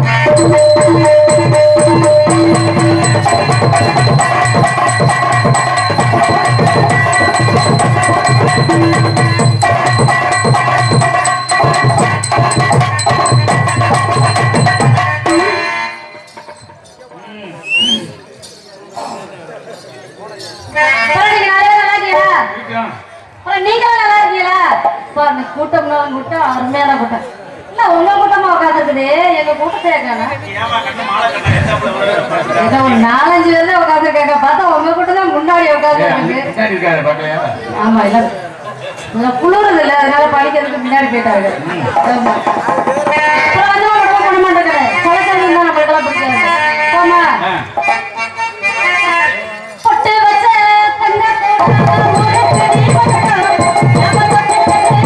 அப்புறம் நீங்க நிறைய நல்லா இருக்கீங்களா அப்புறம் நீங்களும் நல்லா இருக்கீங்களா பாருங்க கூட்டம்னா கூட்டம் அருமையான கூட்டம் இல்ல உங்க கூட்டமா உட்காந்துருக்குது எங்க கூட்டத்தை காணோம். ஏதோ ஒரு நாலஞ்சு பேர் தான் உட்காந்துருக்காங்க பார்த்தா உங்க கூட்டம் தான் முன்னாடி உட்காந்துருக்கு ஆமா இல்ல இதுல குளிருது இல்ல அதனால படிக்கிறதுக்கு முன்னாடி போயிட்டாங்க ஆமா அப்புறம் வந்து ஒரு ரொம்ப பண்ண மாட்டேங்கிறேன் கொலைக்காரங்க தான் நம்மளுக்கெல்லாம் பிடிக்காது ஆமா பொட்டு வச்ச கண்ணை போட்டா ஒரு செடி வளர்த்தா. நம்ம தொட்டு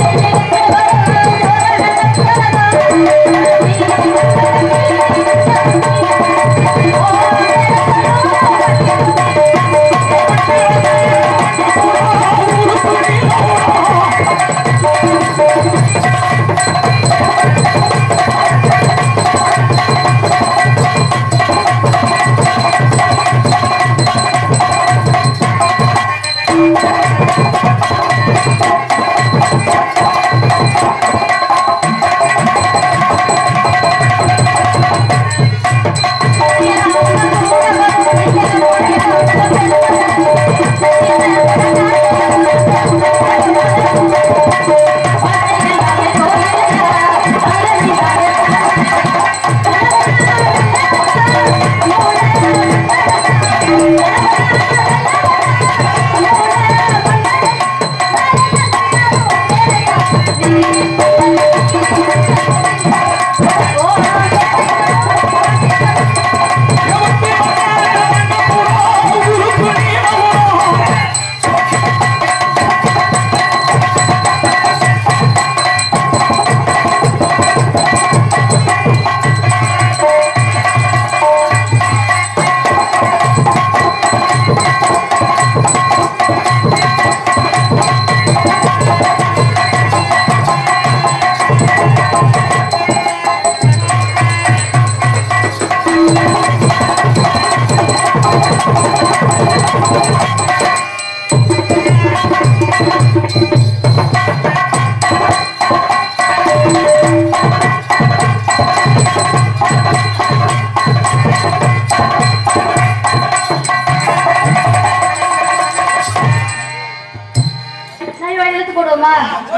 நான் இவன் இழுத்து போடுவோமா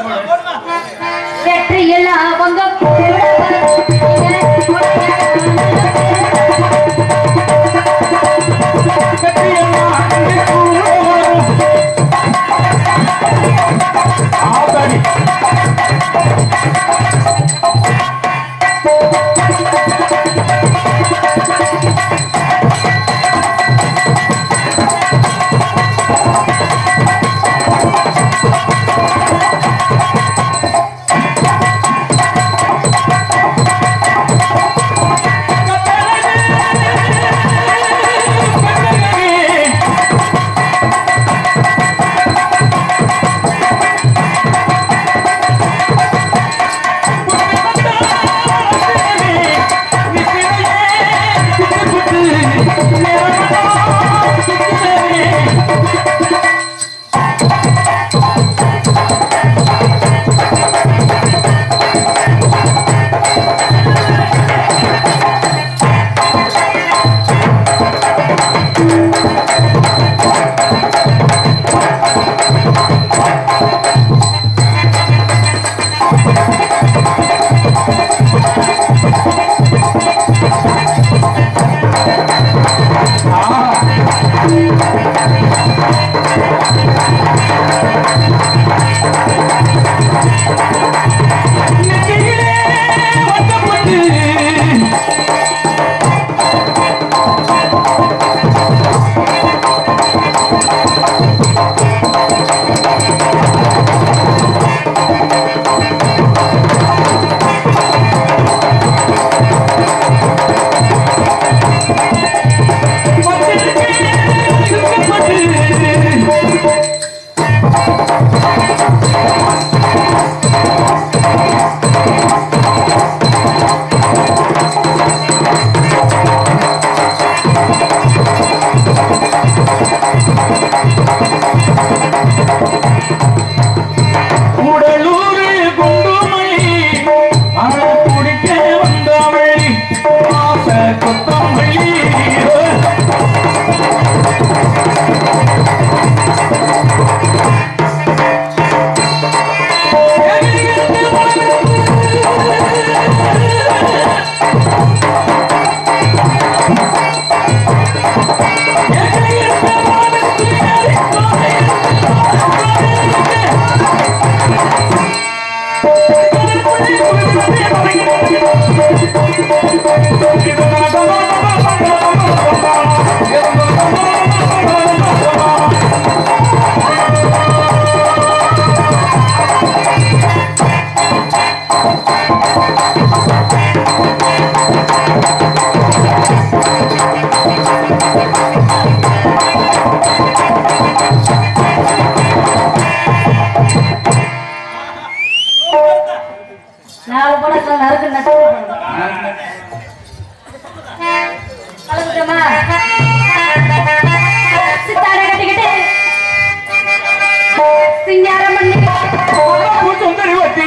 வெற்றியில் அவங்க சித்தாடை கட்டிக்கிட்டு சிங்காரம் பண்ணிக்கிட்டு சுந்தரி வட்டி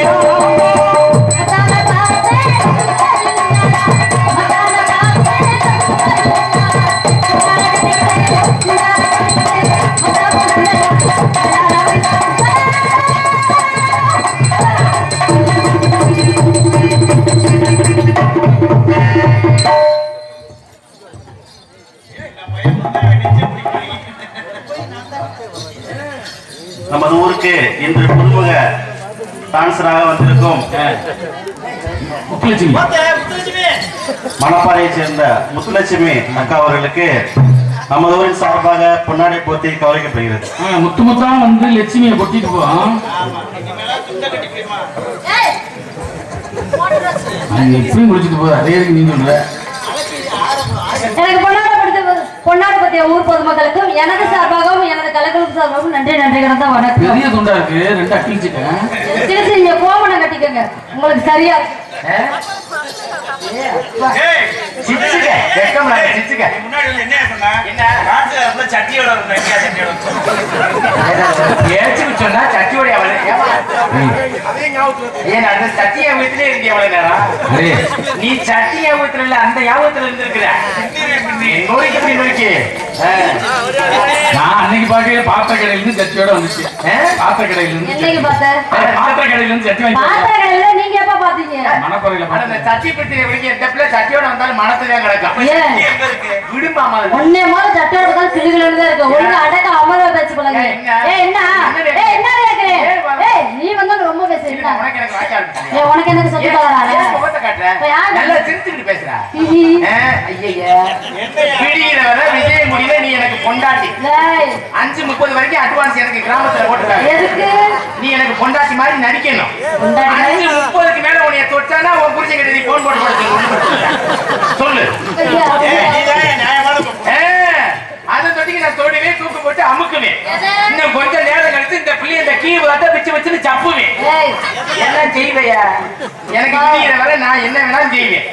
நமது ஊருக்கு இன்று புதுமுக டான்சராக வந்திருக்கும் முத்துலட்சுமி மணப்பாறையைச் சேர்ந்த முத்துலட்சுமி அக்கா அவர்களுக்கு நமது ஊரின் சார்பாக பொன்னாடை போத்தி கவனிக்கப்படுகிறது ஆ, முத்து முத்தா வந்து லட்சுமியை கொட்டிட்டு போவோம் அங்க இப்பயும் குளிச்சுட்டு போகுது அதே இருக்கு நீ சொல்ற எனக்கு பொன்னாட படுத்த பொன்னாடு பத்திய ஊர் பொதுமக்களுக்கும் எனது சார்பாகவும் எனது கலைக்குழு சார்பாகவும் நன்றி நன்றி கடந்த வணக்கம் பெரிய துண்டா இருக்கு ரெண்டா கிழிச்சிட்டேன் திருச்சி நீங்க கோமணம் கட்டிக்கோங்க உங்களுக்கு சரியா இருக்கு. முன்னாடி வந்து என்ன சொன்னா என்ன காட்டுல இருந்த சட்டியோட இருந்த இந்தியா சட்டியோட ஏச்சு சொன்னா சட்டியோடைய அவளை ஏன் அந்த சட்டிய வீட்டுல இருந்திய அவ்வளவு நேரம் அரே நீ சட்டி ஞாபகத்துல இல்ல அந்த ஞாபகத்துல இருந்திருக்கிற நோய்க்கு இப்படி நோய்க்கு நான் அன்னைக்கு பார்க்கவே பாத்திர கடையில இருந்து சட்டியோட வந்துச்சு பாத்திர கடையில இருந்து என்னைக்கு பார்த்த பாத்திர கடையில இருந்து சட்டி வாங்கி பாத்திர கடையில நீங்க எப்ப பாத்தீங்க மணப்பறையில ஆனா இந்த சட்டி பத்தி எப்படி இந்த பிள்ளை சட்டியோட வந்தாலும் மனசுதான் கிடக்கும் ஏன் எங்க இருக்கு விடுமாமா ஒன்னே மாதிரி சட்டையோட தான் கிளுகிளுன்னு தான் இருக்கு ஒழுங்கா அடக்க அமர்வா பேச்சு போலாங்க ஏய், என்ன? ஏய் என்ன என்ன ஏய் என்ன கேக்குறேன் ஏய், வா. ஏய் நீ வந்து ரொம்ப பேசுறீங்க உனக்கு எனக்கு வாய்க்க ஆரம்பிச்சிட்டியா? ஏய் உனக்கு எனக்கு சொத்து ஏன் தராரா ஏன் முகத்தை காட்டுற? இப்ப யாரு? நல்லா சிரிச்சுக்கிட்டு பேசுற. ஹிஹி. ஆ, ஐயையே. விடியிற வரை விஜய் முடியல நீ எனக்கு பொண்டாட்டி ஏய் அஞ்சு முப்பது வரைக்கும் அட்வான்ஸ் எனக்கு கிராமத்துல போட்டுருக்காங்க எதுக்கு நீ எனக்கு பொண்டாட்டி மாதிரி நடிக்கணும் பொண்டாட்டி மாதிரி? அஞ்சு முப்பதுக்கு மேல உன்னைய தொட்டானா உன் புரிஞ்ச கிட்ட நீ போன் போட்டு போட்டு சொல்லு ஐயா, ஐயா. நீதான் என் நியாயமான பொண்ணு. ஏ, அதை தொட்டிக்கு நான் தொடுவேன் தூக்கு போட்டு அமுக்குவேன் எது? இன்னும் கொஞ்சம் நேரம் கழிச்சு இந்த பிள்ளை இந்த கீ வாட்ட வச்சு வச்சுன்னு சப்புவேன் ஏய் என்ன செய்வையா எனக்கு புரியுற வரை நான் என்ன வேணாலும் செய்வேன்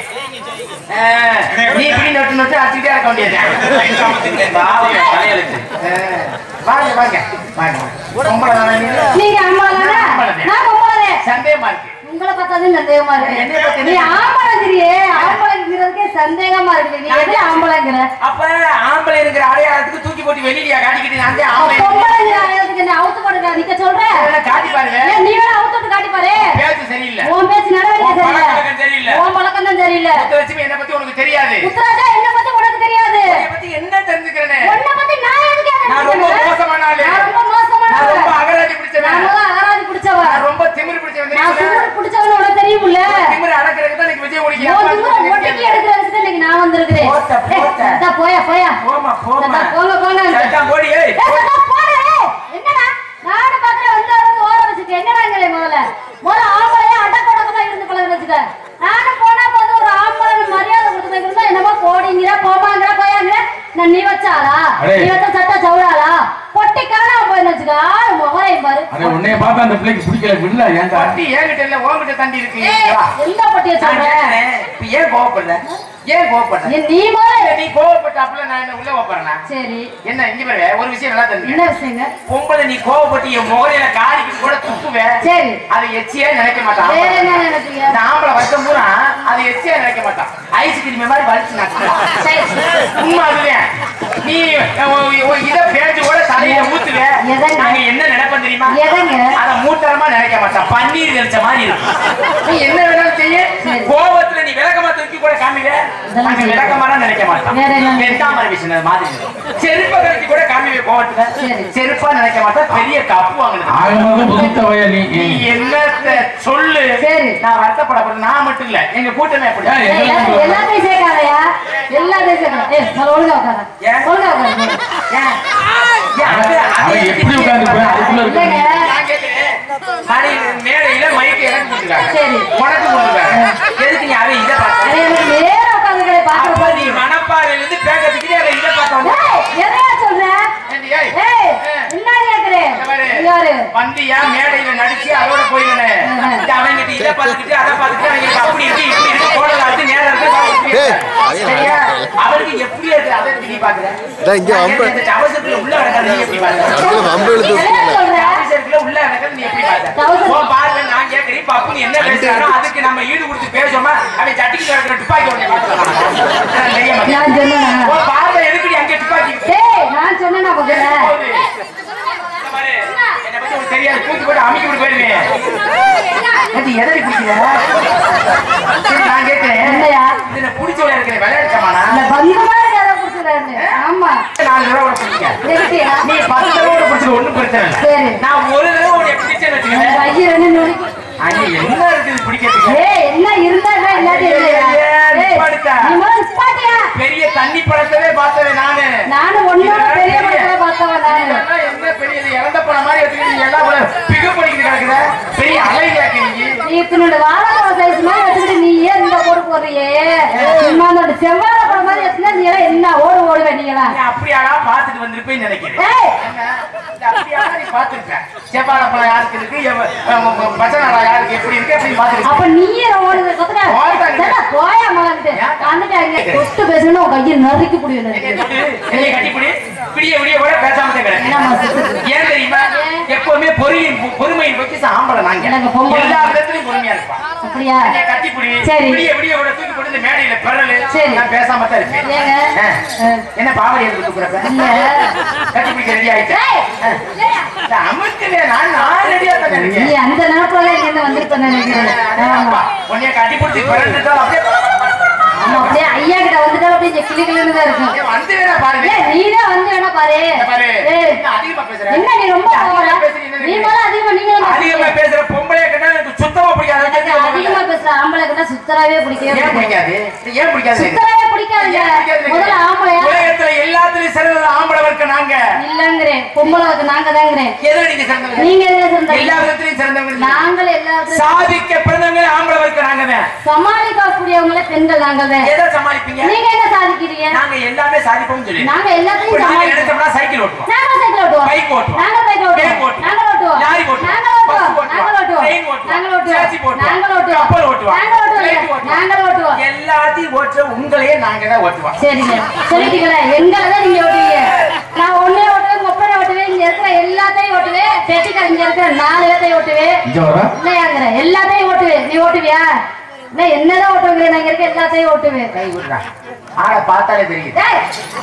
ஆ, நீ இப்படி நொட்டு நொட்டு அடிச்சுட்டே இருக்க வேண்டியது பாவம், தலையெழுத்து. ஆ, வாங்க வாங்க வாங்க பொம்பளை தானே நீ? நீங்க அம்மாதானே ஆம்பளை. நான் பொம்பளை சந்தேகமா இருக்கு உங்களை பார்த்தாதான் சந்தேகமா இருக்கு என்னைய பார்த்து நீ ஆம்பளைங்கிறியே ஆம்பளைங்கிறதுக்கே சந்தேகமா இருக்கு நீ எது ஆம்பளைங்கிற அப்ப ஆம்பளை இருக்கிற அடையாளத்துக்கு தூக்கி போட்டு வெளியிலயா காட்டிக்கிட்டு நான் தான் ஆம்பளை பொம்பளைங்கிற அடையாளத்துக்கு என்ன அவுத்து போட்டு நிக்க சொல்ற அதெல்லாம் காட்டி பாருங்க ஏன் நீ வேணா அவுத்து விட்டு காட்டி பாரு பேச்சு சரியில்லை உன் பேச்சு நடவடிக்கை உன் சரியில்லை பழக்கம் சரியில்லை. உன் பழக்கம் தான் சரியில்லை முத்துலட்சுமி என்னை பத்தி உனக்கு தெரியாது முத்துராஜா என்ன பத்தி உனக்கு தெரியாது என்னை பத்தி என்ன தெரிஞ்சுக்கிறேனே உன்னை பத்தி நான் எதுக்கு எனக்கு நான் ரொம்ப தெரிஞ்சுக்கணும்? மோசமான ஆளு. நான் ரொம்ப நான் மோசமானவ ரொம்ப அகராதி பிடிச்சவன் நான் முதல்ல அகராதி பிடிச்சவ நான் ரொம்ப திமிரு பிடிச்சவன் நான் தெரியுமா? திமிரு பிடிச்சவன உனக்கு தெரியுமில்ல திமிரு அடக்கிறதுக்கு தான் எனக்கு விஜய் உன் திமிரை ஒடுக்கி ஒழிக்க எடுக்கிறதுக்கு தான் இன்னைக்கு நான் வந்திருக்கிறேன் போட்ட, போட்ட. ஏய், இந்தா போயா போயா போமா போமா இந்தா, போங்க போங்க சட்டம் போடி ஏய் ஏய், சத்தா போடு, ஏய். என்னடா நானும் பாக்குறேன் வந்து வந்து ஓர வச்சுக்க என்னடாங்களே முதல்ல முதல்ல ஆம்பளையா அடக்கொடக்கமா இருந்து பழக வச்சுக்க நானும் போனா போது ஒரு ஆம்பளை மரியாதை கொடுத்து இருந்தா என்னமோ போடிங்கிற போமாங்கிற போயாங்கிற நான் நீ வச்சாளா அடே. நீ வச்ச சட்டை சவுடாளா பொட்டி காணாம போயின்னு வச்சுக்க ஆளு முகரையும் பாரு அरे உன்னைய பார்த்தா அந்த பிள்ளைக்கு பிடிக்கல விடல ஏன்டா வண்டி என்கிட்ட இல்ல உன்கிட்ட தாண்டி இருக்கு ஏய், வா. எந்த பொட்டிய நான் சொல்ற கேட்கிறேன், இப்ப ஏன் கோவப்படுற ஏன் கோவப்படுற ஏய், நீ முதல்ல நீ கோவப்பட்டாப்புல நான் என்ன உள்ள வைப்பறேன் சரி என்ன இங்க பாரு ஒரு விஷயம் நல்லா தெரிஞ்சு என்ன விஷயங்க பொம்பளை நீ கோவப்பட்டு என் முகரையில காரிக்கு கூட துப்புவேன் சரி அதை எச்சியே நினைக்க மாட்டான் வேற என்ன நினைப்பீங்க இந்த ஆம்பளை வருஷம் பூரா அதை எச்சியா நினைக்க மாட்டான் ஐஸ் கிரீம் மாதிரி வலிச்சு நட்டுவான் சரி உண்மை அதுதான் நீ உ- உ- இத பேஞ்சு கூட தலையில ஊத்துவ எதங்க? நாங்க என்ன நினைப்போம் தெரியுமா எதங்க? அத மூத்தரமா நினைக்க மாட்டான் பன்னீர் நினைச்ச மாதிரி இருக்கும் நீ என்ன வேணாலும் செய்ய சரி. கோபத்துல நீ விளக்கமா தூக்கி கூட காமிக்க இதெல்லாம் நாங்க செய்ய விளக்கமாலாம் நினைக்க மாட்டோம் வேற என்ன? வெந்தாமரை வீசினது மாதிரி செருப்ப கழிச்சு கூட காமிக்க கோபத்துல சரி. செருப்பா நினைக்க மாட்டா பெரிய கப்பு வாங்கினது ஆகமாக புதுத்தவையா நீ நீ என்னத்த சொல்லு சரி. நான் வருத்தப்படப்படுறேன் நான் மட்டும் இல்ல எங்க கூட்டமே அப்படி ஏய், ஏய், எல்லா- எல்லாத்தையும் சேர்க்காதயா எல்லாத்தையும் சேர்க்காத ஏய் முதல்ல ஒழுங்கா உட்கார ஏன்? ஒழுங்கா உட்கார ஏன்? ஏன் அது- அது அவன் எப்படி உட்கார்ந்து அதுக்குள்ள இருக்கு இல்லைங்க நான் கேட்கிறேன். மணி மேடையில மைக்கு எனக்கு கொடுத்துருக்காங்க. சரி. உனக்கு கொடுத்துருக்காங்க. எதுக்கு நீ அவன் இதை பார்த்த? அட, எனக்கு நேரா உட்காந்துக்கிறே அப்ப பாக்குற நீ மணப்பாறையில இருந்து பேக்க தூக்கிட்டு அவன் இதை பார்த்த உடனே, ஏய் எதையா சொல்ற ஏண்டி, ஏய், ஏய் ஆ. என்ன கேக்குறேன் இங்க பாரு. யாரு வந்தியா மேடையில நடிச்சு அதோட போயிடுனே ஆஹா. அவங்கிட்ட இதை பார்த்துக்கிட்டு அதை பார்த்துக்கிட்டு அவங்களுக்கு அப்படி இருக்கு இப்படி இருக்கு கோடல ஆச்சு நேரம் இருக்கு டேய், சரியா? அவருக்கு எப்படி இருக்கு அதை எப்படி நீ பாக்குற டேய், இங்க நான் வம்பு- கேட்டேன், இந்த அவசரத்துல உள்ள நடக்கிறது நீ எப்படி பாக்குற அதுல வம்பு இழுத்து என்ன சொல்ற அவசரத்துல உள்ள நடக்கிறது நீ எப்படி பாக்குற அவசரம். உன் பார்வை நான் கேட்கிறேன் பப்பு நீ என்ன பேசுறானோ அதுக்கு நம்ம ஈடு கொடுத்து பேசுவோமா அவன் சட்டிக்கு கிடக்கிற துப்பாக்கி ஒண்ணு பார்த்துக்கலாம் நான் சொன்னேனா உன் பார்வை எதுக்கு நீ அங்க துப்பாக்கி டேய் நான் சொன்னேனா முதல்ல போகுது. இந்த பாரு, என்னை பத்தி உனக்கு தெரியாது தூக்கி போட்டு அமைக்க விட்டு போயிருவேன் அது எதடி பிடிக்கல சரி நான் கேட்கிறேன் என்னையா இதுல பிடிச்சவள இருக்கிற விளையாடுச்சமானா இல்ல பந்தமா யாரோ புடிச்சதாரு ஆமா நாலு தடவை கூட பிடிக்க எதுக்கியா நீ பத்து தடவை கூட பிடிச்சது ஒண்ணும் பிரச்சனை இல்லை சரி நான் ஒரு தடவை உன்னை பிடிச்சேன்னு வச்சுக்கேன் கையை ரெண்டு நொறுக்கி அங்க என்ன இருக்குது பிடிக்கிறதுக்கு ஏய் என்ன இருந்தா என்ன இல்லாட்டி இல்லையா ஏய், ஏய், நிப்பாட்டுடா. நீ முதல்ல நிப்பாட்டியா பெரிய தண்ணி பழத்தவே பார்த்தவன் நானு நானும் ஒன்னோட பெரிய படத்துல பார்த்தவன் நானு இதெல்லாம் என்ன பெரிய இது இறந்த பணம் மாதிரி எடுத்துக்கிட்டு நீ எல்லாம் பிக பண்ணிக்கிட்டு கிடக்குற பெரிய அலைவியாக்கு நீ நீ இத்தனோட வாழைப்பழம் சைஸ் மாதிரி வச்சுக்கிட்டு நீ ஏன் இந்த போடு போடுறியே சும்மா அந்த செவ்வாழை பழம் மாதிரி வச்சுனா நீ எல்லாம் என்ன ஓடு ஓடுவே நீங்களா நீ அப்படியாடா பார்த்துட்டு வந்திருப்பேன்னு நினைக்கிறேன் ஏய் என்ன? இது அப்படியாடா நீ பார்த்திருக்க. செவ்வாழை பழம் யாருக்கு இருக்கு எவ- அஹ் அஹ் பச்சை நாடா யாருக்கு எப்படி இருக்கு அப்படின்னு பார்த்திருக்க. அப்ப நீயே ஓடுது கத்துக்க ஓடுதாங்க. சரி, போயா மகன்ட்டு வந்துட்டாங்க தொட்டு பேசணும் உன் கையை நறுக்கி புடியும் என்னைய தொட்டு, என்னைய கட்டிப்பிடி, விடிய விடிய கூட பேசாம தான் கிடக்கு. என்னம்மா சிஸ்டர் ஏன் தெரியுமா எப்பவுமே பொறுமையின் பொறுமையின் பொக்கிஷ ஆம்பளை நாங்க எனக்கு பொம்பளை. எல்லா விதத்திலையும் பொறுமையா இருப்பான் அப்படியா என்னைய கட்டிப்பிடி சரி. விடிய விடிய கூட தூக்கி போட்டு இந்த மேடையில பெறலு சரி. நான் பேசாம தான் இருப்பேன் ஏங்க ஆ. அஹ், என்ன பாவடி எடுத்து தூக்குறப்ப இல்ல கட்டிப்பிடிக்க ரெடி ஆயிட்டேன் ஏய், ஏய், அமுக்குவே நான் நான் ரெடியா தான் நீ இருக்கேன் அந்த நினைப்புல இங்க இருந்து வந்திருப்ப நினைக்கிறேன் ஆமா உன்னைய கட்டி பிடிச்சி பிறந்துட்டால் அப்படியே ஆமா அப்படியே ஐயா கிட்ட வந்துட்டா அப்படியே இங்க கிளி கிளின்னு தான் இருக்கும் ஏய், வந்து வேணா பாருங்க ஏய், நீதான் வந்து வேணா பாரு இந்த பாரு ஏய், என்ன அதிகமா பேசுற என்ன நீ ரொம்ப அதிகமா ஓவரா? பேசுறீங்க, என்ன நீ நினைக்கிறீங்க? மேல அதிகமா நீங்க தான் அதிகமா பேசுறீங்க. பேசுற பொம்பளை கண்டா எனக்கு சுத்தமா பிடிக்காது எனக்கு அதிகமா பேசுற ஆம்பளைக்குன்னா சுத்தராவே பிடிக்கவே ஏன் பிடிக்காது பிடிக்காது ஏன் பிடிக்காது சுத்தராவே பிடிக்காதுங்க ஏன் பிடிக்காது முதல்ல ஆம்பளையா உலகத்துல எல்லாத்துலயும் சிறந்தது ஆம்பளை வர்க்க நாங்க இல்லங்கிறேன் பொம்பளைக்கு நாங்க தாங்கிறேன் எதுல நீங்க சிறந்தவங்க நீங்க எதுல சிறந்த எல்லா விதத்திலையும் சிறந்தவங்க நீங்க. நாங்கள் எல்லாத்தையும் சாதிக்க பிறந்தவங்க ஆம்பளை வர்க்க நாங்க தான் சமாளிக்க கூடியவங்களே பெண்கள் நாங்கள் தான் எதை சமாளிப்பீங்க நீங்க என்ன சாதிக்கிறீங்க நாங்க எல்லாமே சாதிப்போம் சொல்லி நாங்க எல்லாத்தையும் இப்ப நாங்க சமாளிக்கிறோம் எடுத்தோம்னா சைக்கிள் ஓட்டுவோம் நாங்க சைக்கிள் ஓட்டுவோம் பைக் ஓட்டுவோம். நாங்க பைக் வேன் ஓட்டுவோம் ஓட்டுவோம். நாங்க ஓட்டுவோம் லாரி ஓட்டுவோம். நாங்க ஓட்டுவோம் பஸ் ஓட்டுவோம். நாங்க ஓட்டுவோம் ட்ரெயின் ஓட்டுவோம். நாங்க ஓட்டுவோம் டாக்ஸி ஓட்டுவோம். நாங்க ஓட்டுவோம் கப்பல் ஓட்டுவோம். நாங்க ஃப்ளைட் ஓட்டுவோம் ஓட்டுவோம். நாங்க ஓட்டுவோம் எல்லாத்தையும் ஓட்டுற உங்களையே நாங்க தான் ஓட்டுவோம் சரிங்க சொல்லிட்டீங்களா எங்களை தான் நீங்க ஓட்டுவீங்க நான் ஒன்னே ஓட்டுவேன் ஒப்பனை ஓட்டுவேன் இங்க இருக்கிற எல்லாத்தையும் ஓட்டுவேன் பெட்டிக்கார இங்க இருக்கிற நாலு பேர்த்தையும் ஓட்டுவேன் இல்லையாங்கிற எல்லாத்தையும் ஓட்டுவேன் நீ ஓட்டுவியா இல்ல என்னதான் ஓட்டுவேன் நான் இங்க இருக்க எல்லாத்தையும் ஓட்டுவேன் கை விடுறா ஆளை பார்த்தாலே தெரியுது டேய்,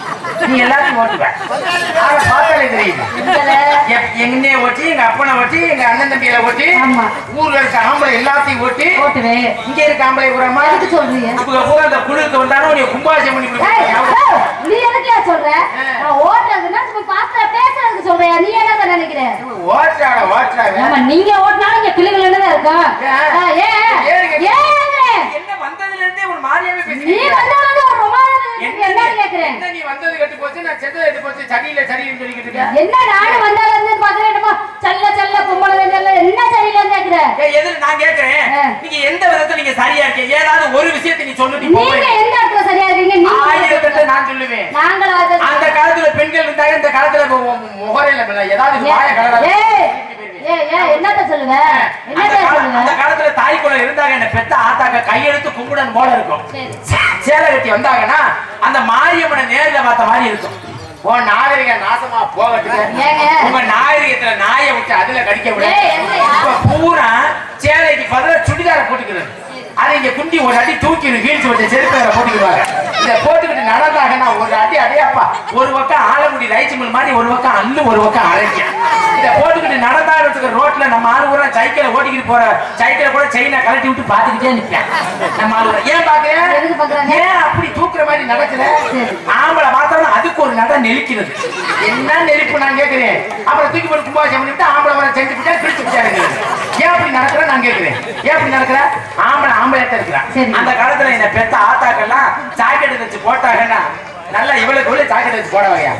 நீ எல்லாத்தையும் ஓட்டுவ ஆளை பார்த்தாலே தெரியுது எங்களை எப்- என்னைய ஓட்டி எங்க அப்பனை ஓட்டி எங்க அண்ணன் தம்பியில ஓட்டி ஆமா. ஊர்ல இருக்க ஆம்பளை எல்லாத்தையும் ஓட்டி ஓட்டுவேன் இங்க இருக்க ஆம்பளை கூடமா எதுக்கு சொல்றீங்க இவங்க பூரா அந்த குழுக்கு வந்தாலும் உன்னை கும்பாசியம் பண்ணி ஏய், கொடுப்பாங்க. ஏய், நீ எதுக்கு ஏன் சொல்ற நான் ஓட்டுறதுன்னா சும்மா பாத்து பேசுறதுக்கு சொல்றியா நீ என்ன நினைக்கிற ஓட்டுறாட ஓட்டுறாங்க ஆமா நீங்க ஓட்டினாலும் இங்க கிளிகள் தான் இருக்கும் ஏன்? ஆ, ஏன் ஏறுங்க. ஏன் என்ன வந்ததுல இருந்தே ஒரு மாதிரியாவே நீ பேசுறீங்க வந்தவங்க ஒரு ரொமான்ஸ் என்ன என்ன நீ- கேக்குறேன் என்ன நீ வந்தது கெட்டு போச்சு நான் செத்தது கெட்டு போச்சு சரியில்லை சரியில்லைன்னு சொல்லிக்கிட்டு இருக்க என்ன நானும் வந்தால இருந்து பாக்குறேன் என்னமோ சல்ல சல்ல பொம்பளை சல்ல என்ன சரியில்லைன்னு கேக்குற ஏய், எதுல நான் கேக்குறேன் ஆ. நீங்க எந்த விதத்துல நீங்க சரியா இருக்கீங்க ஏதாவது ஒரு விஷயத்தை நீ சொல்லு நீ நீங்க போவேன் எந்த இடத்துல சரியா இருக்கீங்க நீங்க ஆயிரத்தை நான் சொல்லுவேன் நாங்கள் அது அந்த காலத்துல பெண்கள் இருந்தாங்க இந்த காலத்துல மு- மு- முகரையில இல்ல, ஏதாவது வாய கலரா ஏய் ஏய் ஏய் என்னத்த சொல்லுவ அந்த என்னத்த கால- அந்த சொல்லுவ காலத்துல தாய் குலம் இருந்தாங்க என்ன பெத்த ஆத்தாக்க கையெடுத்து கும்பிடன் போல இருக்கும் சரி சேலை கட்டி வந்தாங்கன்னா அந்த மாரியம்மனை நேர்ல பார்த்த மாதிரி இருக்கும் உன் நாகரிக நாசமா போகட்டுங்க ஏங்க? உங்க நாகரிகத்துல நாயை விட்டு அதுல கடிக்க விட ஏய், என்னய்யா? இப்ப பூரா சேலைக்கு பதிலா சுடிதார போட்டுக்கிறது அதை இங்க குண்டி ஒரு அடி தூக்கி வீழ்ச்சி வச்ச செருப்பு வேற போட்டுக்கிடுவாங்க இத போட்டுக்கிட்டு நடந்தாங்கன்னா ஒரு அடி அடையாப்பா ஒரு பக்கம் ஆலங்குடி ரைச்சுமல் மாதிரி ஒரு பக்கம் அல்லு ஒரு பக்கம் அழைக்க இத போட்டுக்கிட்டு நடந்தாடுறதுக்கு ரோட்ல நம்ம ஆளு கூட சைக்கிளை ஓட்டிக்கிட்டு போற சைக்கிளை கூட செயினை கழட்டி விட்டு பாத்துக்கிட்டே நிப்பேன் நம்ம ஆளு கூட. ஏன் பாக்குறேன் எதுக்கு பாக்குறாங்க? ஏன் அப்படி தூக்குற மாதிரி நடக்குது ஆம்பளை பார்த்தோம்னா அதுக்கு ஒரு நட நெளிக்கிறது என்ன நெளிப்பு நான் கேட்கிறேன் அப்புறம் தூக்கி போட்டு கும்பாபிஷேகம் பண்ணிட்டு ஆம்பளை வர செஞ்சு விட்டா கிழிச்சு விட்டாரு ஏன் அப்படி நடக்கிற நான் கேட்கிறேன் ஏன் அப்படி நடக்கிற ஆம்பளை ஆம்பளை இருக்கிறா சரி. அந்த காலத்துல இந்த பெத்த ஆத்தாக்கெல்லாம் ஜாக்கெட் வச்சு போட்டாங்கன்னா நல்லா இவளுக்கு உள்ள ஜாக்கெட் வச்சு போடுவாங்க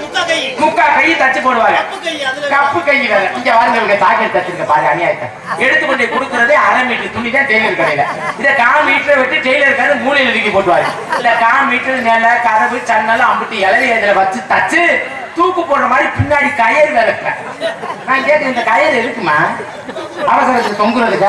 முக்கா கை தச்சு போடுவாங்க கப்பு கை வேற இங்க வாருங்க இவங்க ஜாக்கெட் தச்சிருக்க பாரு அநியாயத்தை எடுத்து கொண்டு போய் கொடுக்கறதே அரை மீட்டர் துணி தான் டெய்லர் கடையில இத கா மீட்டர் வெட்டி டெய்லர் கடை மூலையில தூக்கி போட்டுவாரு இல்ல கா மீட்டர் நில கதவு சன்னல் அம்பிட்டு இலைய இதுல வச்சு தச்சு தூக்கு போடுற மாதிரி பின்னாடி கயிறு விளப்பேன் நான் கேட்டேன் இந்த கயிறு எதுக்குமா அவசரத்துக்கு தொங்குறதுக்கா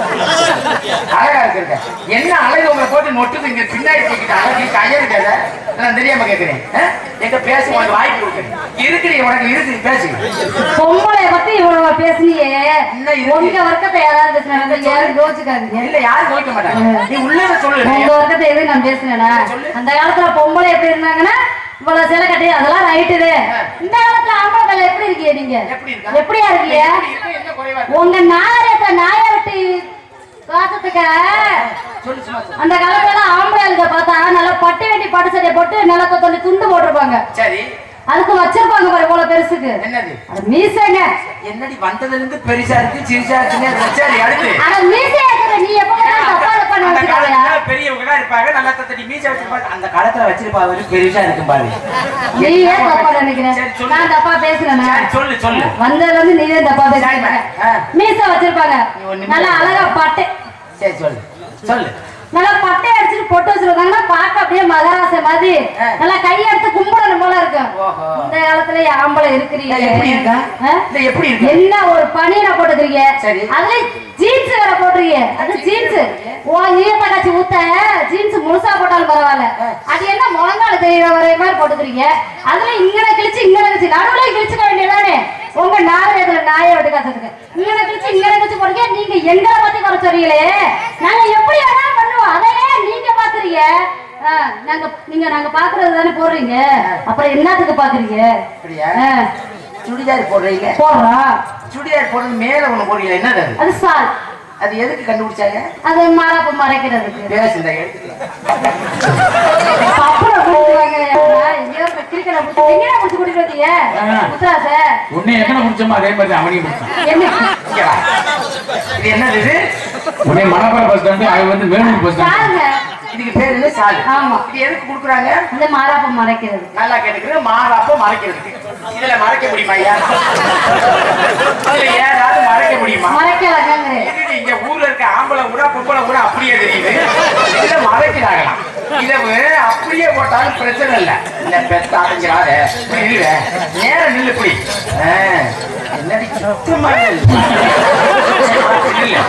அழகா இருக்கிறத என்ன அழகு உங்களை போட்டு நொட்டுது இங்க பின்னாடி தூக்கிட்டு அழகு கயிறு கேத நான் தெரியாம கேட்கிறேன் ஆ? எங்க பேச உனக்கு வாய்ப்பு கொடுக்குறேன் இருக்குடி உனக்கு இருக்கு பேசு பொம்பளைய பத்தி இவ்வளவு பேசுனியே என்ன இருக்கு? உங்க வர்க்கத்தை யாராவது பேசுனாங்க யாரும் யோசிக்காதீங்க இல்ல யாரும் கோவிக்க மாட்டாங்க நீ உள்ளத சொல்லு உங்க வர்க்கத்தை எதுவும் நான் பேசுனேனா அந்த காலத்துல பொம்பளை எப்படி இருந்தாங்கன்னா இவ்வளவு சிலை கட்டி அதெல்லாம் ரைட்டு இந்த காலத்துல ஆம்பளை பிள்ளை எப்படி இருக்கீங்க நீங்க எப்படி இருக்கா? எப்படியா இருக்கீங்க எப்படி இருக்கு? என்ன குறைவா இருக்கு? உங்க நாயத்தை நாய விட்டு காசத்துக்கு சொல்லு சும்மா சொல்லு. அந்த காலத்துல ஆம்பளை ஆளுங்க பார்த்தா நல்லா பட்டு வேண்டி பட்டு சட்டை போட்டு நிலத்தை தொண்ணி துண்டு போட்டிருப்பாங்க சரி அதுக்கு வச்சிருப்பாங்க பாரு இவ்வளவு பெருசுக்கு என்னது அது மீசைங்க என்னடி வந்ததுல இருந்து பெருசா இருக்கு சிறுசா இருக்குன்னு அது சரி அடுத்து ஆனா மீசையா இருக்கிற நீ எப்ப பார்த்தாலும் தப்பா தப்பா அந்த நினைச்சுக்காதயா காலத்துல பெரியவங்க தான் இருப்பாங்க நல்லா தத்தடி மீச வச்சிருப்பாங்க அந்த காலத்துல வச்சிருப்பா அவரு பெருசா இருக்கும் பாரு நீ ஏன் தப்பா நினைக்கிற சரி, சொல்லு. நான் தப்பா பேசுறேனா சரி, சொல்லு சொல்லு வந்ததுல இருந்து நீ தான் தப்பா சரி, பேசுற ஆ. மீசை வச்சிருப்பாங்க நீ ஒண்ணுமே நல்லா அழகா பட்டு சரி சொல்லு சொல்லு நல்லா பட்டை அடிச்சுட்டு பொட்டு வச்சிருக்காங்கன்னா பார்க்க அப்படியே மகராசை மாதிரி ஆ. நல்லா கையெடுத்து கும்பிடணும் போல இருக்கும் ஓஹோ. இந்த காலத்துல ஆம்பளை இருக்கிறீங்க இல்ல, எப்படி இருக்கா ஆ? இல்ல எப்படி இருக்கு என்ன ஒரு பனியனை போட்டுக்கிறீங்க சரி. அதுல ஜீன்ஸ் வேற போட்டுறீங்க அது ஜீன்ஸ் உன் ஈரத்த காட்சி ஊத்த ஜீன்ஸ் முழுசா போட்டாலும் பரவாயில்ல அது என்ன முழங்கால தெரியற வரை மாதிரி போட்டுக்கிறீங்க அதுல இங்கன கிழிச்சு இங்கன கிழிச்சு நடுவுல கிழிச்சுக்க வேண்டியதானே உங்க நாகரீகத்துல நாயை விட்டு காத்துருக்கு இங்கன கிழிச்சு இங்கன கிழிச்சு போறீங்க நீங்க எங்களை பத்தி குறை சொல்றீங்களே நாங்க எப்படி வேணா பண்ணுவோம் அதையே நீங்க பாக்குறீங்க ஆ, நாங்க நீங்க நாங்க பாக்குறது தானே போடுறீங்க அப்புறம் என்னத்துக்கு பாக்குறீங்க அப்படியா ஆ, சுடிதார் போடுறீங்க போடுறோம் சுடிதார் போடுறது மேல ஒண்ணு போடுறீங்க என்னது அது அது சால் அது எதுக்கு கண்டுபிடிச்சாங்க அது மரப்பு மறைக்கிறதுக்கு பேசு இந்த எடுத்துக்கலாம் அப்புறம் கூப்பிடுவாங்க எங்கேயோ கிரிக்கெட் பிடிச்சி எங்கேயா பிடிச்சி கூட்டிட்டு வந்தீங்க முத்துராச உன்னை எத்தனை பிடிச்சோமோ அதே மாதிரி அவனையும் பிடிச்சான் என்ன இங்க வா. இது என்னது இது உன்னை மணப்பாறை பஸ் ஸ்டாண்டு அவன் வந்து வேலூர் பஸ் ஸ்டாண்டு சாருங்க இதுக்கு பேர் என்ன சால் ஆமா. இது எதுக்கு கொடுக்குறாங்க அந்த மரப்பு மறைக்கிறதுக்கு நல்லா கேட்டுக்கிறது மாறாப்ப மறைக்கிறதுக்கு இதுல மறைக்க முடியுமா ஐயா இதுல ஏதாவது மறைக்க முடியுமா மறைக்கலாங்க இது இங்க ஊர்ல இருக்க ஆம்பளை கூட பொம்பளை கூட அப்படியே தெரியுது இதுல மறைக்கிறாங்களாம் இத அப்படியே போட்டாலும் பிரச்சனை இல்ல இல்ல பெத்த அடைஞ்சிடாத இல்ல நேரம் நில்லு இப்படி ஆ, என்னடி சுத்தமா இல்ல. இல்ல.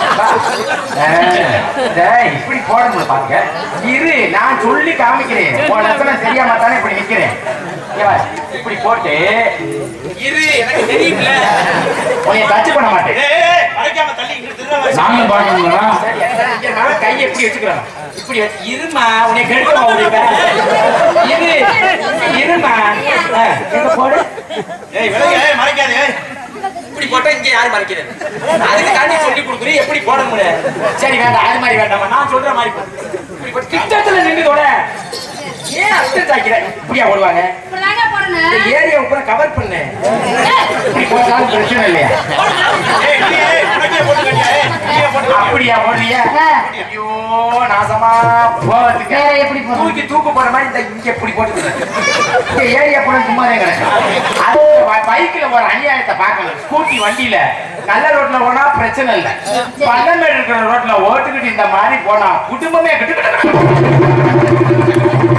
ஆ, டேய், இப்படி போடணும் பாருங்க இரு நான் சொல்லி காமிக்கிறேன் உன் லட்சணம் தெரியாம தானே இப்படி நிக்கிறேன் இங்க வா, இப்படி போட்டு இரு எனக்கு தெரியும்ல உன்னை டச் பண்ண மாட்டேன் மறைக்காம தள்ளி இங்க திரும்ப நாங்களும் பார்க்கணுங்களா சரி, சரி, இங்க நான் கையை எப்படி வச்சுக்கிறேன் இப்படி வச்சு இருமா உன்னை கெடுக்கமா உன்னை இரு இருமா ஆ, எங்க போடு ஏய் விலகு ஏய் மறைக்காதே ஏய். இப்படி போட்டா இங்க யாரு மறைக்கிறது அதுக்கு காண்டி சொல்லி கொடுக்குறேன் எப்படி போட முடியாது சரி வேண்டாம் அது மாதிரி வேண்டாமா நான் சொல்ற மாதிரி போடு. இப்படி போட்டு கிட்டத்துல நின்றுதோட ஏன் அப்செட் ஆக்கிற இப்படியா ஓடுவாங்க இப்படிதாங்க போடணும் இந்த ஏரியா கூட கவர் பண்ணு இப்படி போட்டாலும் பிரச்சனை இல்லையா ஏய் நீ ஏய் உனக்கே போட்டு கட்டியா ஏய் நீயே போட்டு கட்டியா? அப்படியா ஓடுறியா ஆ. ஐயோ நாசமா போவதுக்கு வேற எப்படி போடுறது? தூக்கி தூக்கு போற மாதிரி இந்த இங்க இப்படி போட்டு இங்க ஏரியா போன சும்மா தான் கிடக்கு அது பைக்ல ஒரு அநியாயத்தை பார்க்கணும் ஸ்கூட்டி வண்டியில நல்ல ரோட்ல போனா பிரச்சனை இல்ல பள்ளமேடு இருக்கிற ரோட்ல ஓட்டுக்கிட்டு இந்த மாதிரி போனா குடும்பமே கிட்டு